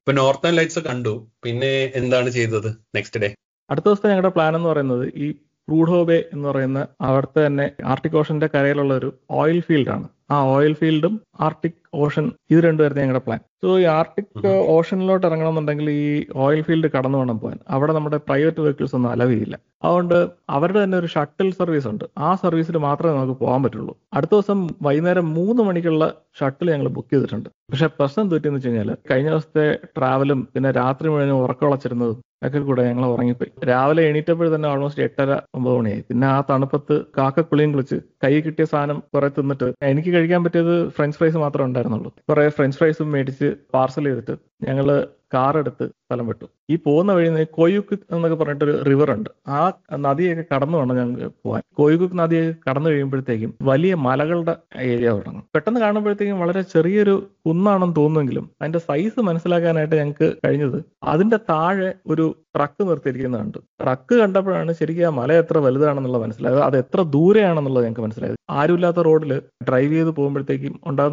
ഇപ്പൊ northern lights കണ്ടു പിന്നെ എന്താണ് ചെയ്തത് നെക്സ്റ്റ് ഡേ അടുത്ത ദിവസത്തെ ഞങ്ങളുടെ പ്ലാൻ എന്ന് പറയുന്നത് ഈ പ്രൂഡോബെ എന്ന് പറയുന്ന അവിടുത്തെ തന്നെ ആർട്ടിക് ഓഷന്റെ കരയിലുള്ള ഒരു ഓയിൽ ഫീൽഡ് ആണ് ആ ഓയിൽ ഫീൽഡും ആർട്ടിക് ഓഷൻ ഇത് രണ്ടുമായിരുന്നു ഞങ്ങളുടെ പ്ലാൻ സോ ഈ ആർട്ടിക് ഉം. ഓഷനിലോട്ട് ഇറങ്ങണമെന്നുണ്ടെങ്കിൽ ഈ ഓയിൽ ഫീൽഡ് കടന്നു വേണം പോകാൻ അവിടെ നമ്മുടെ പ്രൈവറ്റ് വെഹിക്കിൾസ് ഒന്നും അലവിയില്ല അതുകൊണ്ട് അവരുടെ തന്നെ ഒരു ഷട്ടിൽ സർവീസ് ഉണ്ട് ആ സർവീസിൽ മാത്രമേ നമുക്ക് പോകാൻ പറ്റുള്ളൂ അടുത്ത ദിവസം വൈകുന്നേരം മൂന്ന് മണിക്കുള്ള ഷട്ടിൽ ഞങ്ങൾ ബുക്ക് ചെയ്തിട്ടുണ്ട് പക്ഷെ പ്രശ്നം തെറ്റിയെന്ന് വെച്ച് കഴിഞ്ഞാൽ കഴിഞ്ഞ ദിവസത്തെ ട്രാവലും പിന്നെ രാത്രി മുഴുവൻ ഉറക്കമുളച്ചിരുന്നതും ഒക്കെ കൂടെ ഞങ്ങൾ ഉറങ്ങിപ്പോയി രാവിലെ എണീറ്റപ്പോൾ തന്നെ ഓൾമോസ്റ്റ് എട്ടര ഒമ്പത് മണിയായി പിന്നെ ആ തണുപ്പത്ത് കാക്കക്കുളിയും കുളിച്ച് കൈ കിട്ടിയ സാധനം കുറെ തിന്നിട്ട് എനിക്ക് കഴിക്കാൻ പറ്റിയത് ഫ്രഞ്ച് ഫ്രൈസ് മാത്രമേ ഉണ്ടായിരുന്നുള്ളൂ കുറെ ഫ്രഞ്ച് ഫ്രൈസും മേടിച്ച് പാർസൽ ചെയ്തിട്ട് ഞങ്ങള് കാർ എടുത്ത് സ്ഥലം വിട്ടു ഈ പോകുന്ന വഴി നിന്ന് കോയുക്ക് എന്നൊക്കെ പറഞ്ഞിട്ടൊരു റിവർ ഉണ്ട് ആ നദിയൊക്കെ കടന്നു വേണം ഞങ്ങൾക്ക് പോകാൻ കോയുക്ക് നദിയൊക്കെ കടന്നു കഴിയുമ്പോഴത്തേക്കും വലിയ മലകളുടെ ഏരിയ തുടങ്ങും പെട്ടെന്ന് കാണുമ്പോഴത്തേക്കും വളരെ ചെറിയൊരു കുന്നാണെന്ന് തോന്നുമെങ്കിലും അതിന്റെ സൈസ് മനസ്സിലാക്കാനായിട്ട് ഞങ്ങൾക്ക് കഴിഞ്ഞത് അതിന്റെ താഴെ ഒരു ട്രക്ക് നിർത്തിയിരിക്കുന്നത് കണ്ടു ട്രക്ക് കണ്ടപ്പോഴാണ് ശരിക്കും ആ മല എത്ര വലുതാണെന്നുള്ളത് മനസ്സിലായത് അത് എത്ര ദൂരെയാണെന്നുള്ളത് ഞങ്ങൾക്ക് മനസ്സിലായത് ആരുമില്ലാത്ത റോഡിൽ ഡ്രൈവ് ചെയ്ത് പോകുമ്പോഴത്തേക്കും ഉണ്ടാകുന്ന